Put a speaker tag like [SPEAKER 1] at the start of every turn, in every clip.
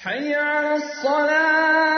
[SPEAKER 1] حي على الصلاة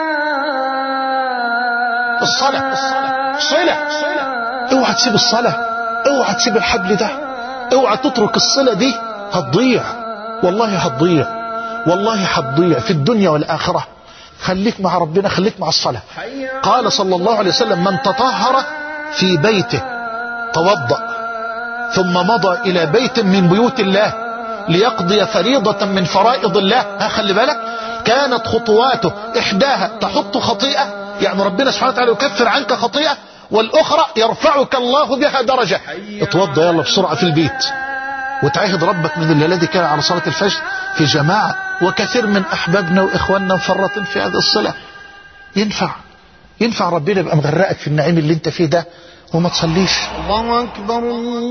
[SPEAKER 2] الصلاة الصلاة صلة اوعى تسيب الصلاة اوعى تسيب الحبل ده اوعى تترك الصلة دي هتضيع والله هتضيع والله هتضيع في الدنيا والآخرة خليك مع ربنا خليك مع الصلاة قال صلى الله عليه وسلم من تطهر في بيته توضأ ثم مضى إلى بيت من بيوت الله ليقضي فريضة من فرائض الله ها خلي بالك كانت خطواته إحداها تحط خطيئة يعني ربنا سبحانه وتعالى يكفر عنك خطيئة والأخرى يرفعك الله بها درجة اتوضى يلا بسرعة في البيت وتعهد ربك من الليلة دي كان على صلاة الفجر في جماعة وكثير من أحبابنا وإخواننا مفرطين في هذه الصلاة ينفع ينفع ربنا يبقى مغرقك في النعيم اللي انت فيه ده وما تصليش
[SPEAKER 1] الله أكبر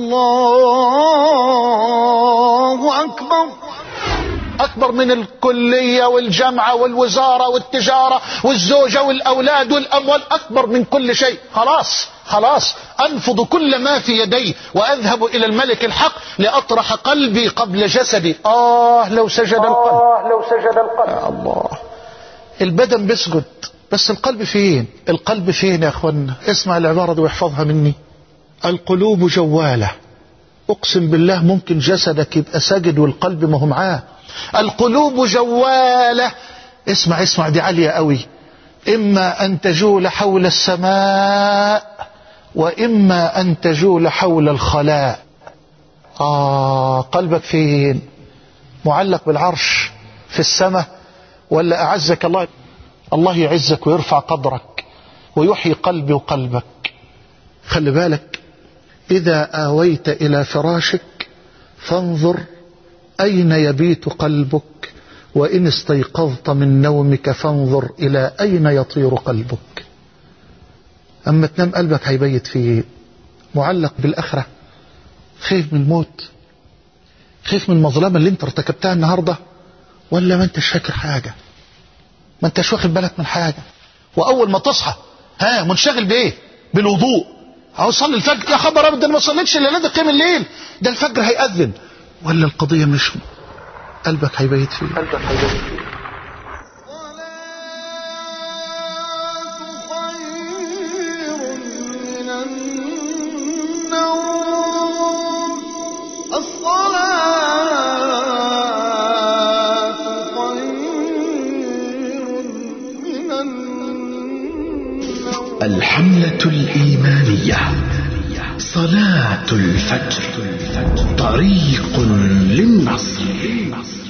[SPEAKER 1] الله أكبر
[SPEAKER 2] أكبر من الكلية والجامعة والوزارة والتجارة والزوجة والأولاد والأموال أكبر من كل شيء خلاص خلاص أنفض كل ما في يدي وأذهب إلى الملك الحق لأطرح قلبي قبل جسدي آه لو سجد القلب
[SPEAKER 1] آه لو سجد القلب
[SPEAKER 2] يا الله البدن بيسجد بس القلب فين القلب فين يا أخوانا اسمع العبارة دي واحفظها مني القلوب جوالة أقسم بالله ممكن جسدك يبقى ساجد والقلب ما هو معاه القلوب جوالة اسمع اسمع دي عالية قوي إما أن تجول حول السماء وإما أن تجول حول الخلاء آه قلبك فين معلق بالعرش في السماء ولا أعزك الله الله يعزك ويرفع قدرك ويحيي قلبي وقلبك خلي بالك إذا آويت إلى فراشك فانظر أين يبيت قلبك وإن استيقظت من نومك فانظر إلى أين يطير قلبك أما تنام قلبك هيبيت فيه معلق بالآخرة خايف من الموت خايف من المظلمة اللي انت ارتكبتها النهاردة ولا ما انتش فاكر حاجة ما انتش واخد بالك من حاجة وأول ما تصحى ها منشغل بإيه بالوضوء عاوز صلي الفجر يا خبر ابدا ما صليتش الا ده قيام الليل ده الفجر هيأذن ولا القضية مش قلبك هيبيت فيه
[SPEAKER 1] قلبك هيبيت فيه
[SPEAKER 3] الحملة الإيمانية صلاة الفجر طريق للنصر